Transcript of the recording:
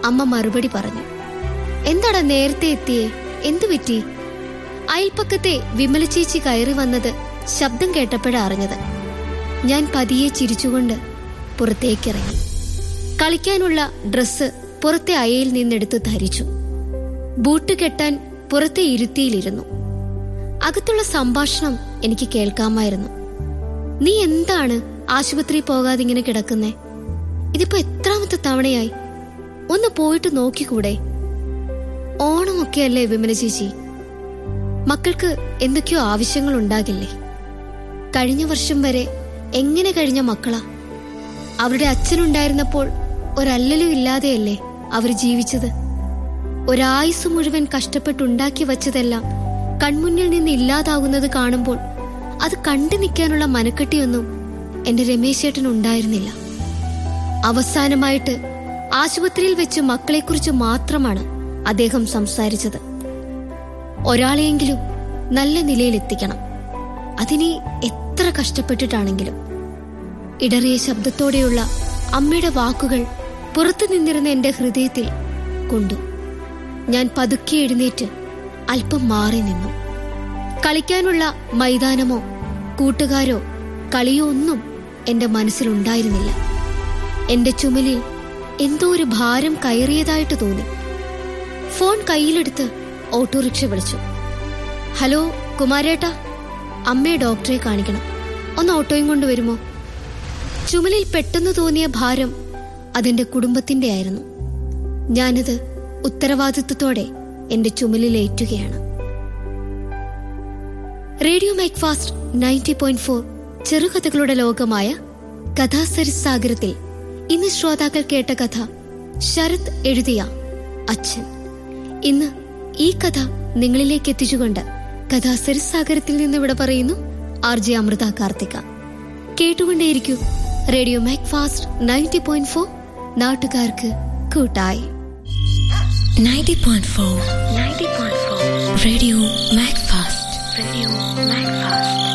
അമ്മ മറുപടി പറഞ്ഞു എന്താടാ നേരത്തെ എത്തിയേ എന്തു പറ്റി അയൽപ്പക്കത്തെ വിമല ചേച്ചി കയറി വന്നത് ശബ്ദം കേട്ടപ്പോഴാ അറിഞ്ഞത് ഞാൻ പതിയെ ചിരിച്ചുകൊണ്ട് പുറത്തേക്കിറങ്ങി കളിക്കാനുള്ള ഡ്രസ്സ് പുറത്തെ അയയിൽ നിന്നെടുത്ത് ധരിച്ചു ബൂട്ട് കെട്ടാൻ പുറത്തെ ഇരുത്തിയിലിരുന്നു അകത്തുള്ള സംഭാഷണം എനിക്ക് കേൾക്കാമായിരുന്നു നീ എന്താണ് ആശുപത്രി പോകാതെ ഇങ്ങനെ കിടക്കുന്നേ ഇതിപ്പോ എത്രാമത്തെ തവണയായി ഒന്ന് പോയിട്ട് നോക്കിക്കൂടെ ഓണമൊക്കെയല്ലേ വിമല ചേച്ചി മക്കൾക്ക് എന്തൊക്കെയോ ആവശ്യങ്ങൾ ഉണ്ടാകില്ലേ കഴിഞ്ഞ വർഷം വരെ എങ്ങനെ കഴിഞ്ഞ മക്കളാ അവരുടെ അച്ഛനുണ്ടായിരുന്നപ്പോൾ ഒരല്ലലും ഇല്ലാതെയല്ലേ അവർ ജീവിച്ചത് ഒരായുസ് മുഴുവൻ കഷ്ടപ്പെട്ടുണ്ടാക്കി വച്ചതെല്ലാം കൺമുന്നിൽ നിന്ന് ഇല്ലാതാകുന്നത് കാണുമ്പോൾ അത് കണ്ടു നിൽക്കാനുള്ള മനക്കെട്ടിയൊന്നും എന്റെ രമേശേട്ടൻ ഉണ്ടായിരുന്നില്ല അവസാനമായിട്ട് ആശുപത്രിയിൽ വെച്ച് മക്കളെക്കുറിച്ച് മാത്രമാണ് അദ്ദേഹം സംസാരിച്ചത് ഒരാളെയെങ്കിലും നല്ല നിലയിലെത്തിക്കണം അതിനി എത്ര കഷ്ടപ്പെട്ടിട്ടാണെങ്കിലും ഇടറിയ ശബ്ദത്തോടെയുള്ള അമ്മയുടെ വാക്കുകൾ പുറത്തു നിന്നിരുന്ന എന്റെ ഹൃദയത്തിൽ കൊണ്ടു ഞാൻ പതുക്കെ എഴുന്നേറ്റ് അല്പം മാറി നിന്നു കളിക്കാനുള്ള മൈതാനമോ കൂട്ടുകാരോ കളിയോ ഒന്നും എന്റെ മനസ്സിലുണ്ടായിരുന്നില്ല എന്റെ ചുമലിൽ എന്തോ ഒരു ഭാരം കയറിയതായിട്ട് തോന്നി ഫോൺ കയ്യിലെടുത്ത് ഓട്ടോറിക്ഷ വിളിച്ചു ഹലോ കുമാരേട്ടാ അമ്മയെ ഡോക്ടറെ കാണിക്കണം ഒന്ന് ഓട്ടോയും കൊണ്ടുവരുമോ ചുമലിൽ പെട്ടെന്ന് തോന്നിയ ഭാരം അതെന്റെ കുടുംബത്തിന്റെ ആയിരുന്നു ഞാനത് ഉത്തരവാദിത്വത്തോടെ എന്റെ ചുമലിലേറ്റുകയാണ് radio Mac fast ninety point four ചെറുകഥകളുടെ ലോകമായ കഥാസരിസാഗരത്തിൽ ഇന്ന് ശ്രോതാക്കൾ കേട്ട കഥ ശരത് എഴുതിയ അച്ഛൻ ഇന്ന് ഈ കഥ നിങ്ങളിലേക്ക് എത്തിച്ചുകൊണ്ട് കഥാസരിസാഗരത്തിൽ നിന്ന് ഇവിടെ പറയുന്നു ആർ ജെ അമൃത കാർത്തിക കേട്ടുകൊണ്ടേയിരിക്കൂ radio Mac fast ninety point four നാട്ടുകാർക്ക് കൂട്ടായി 90.4 Radio Macfast. Radio Macfast.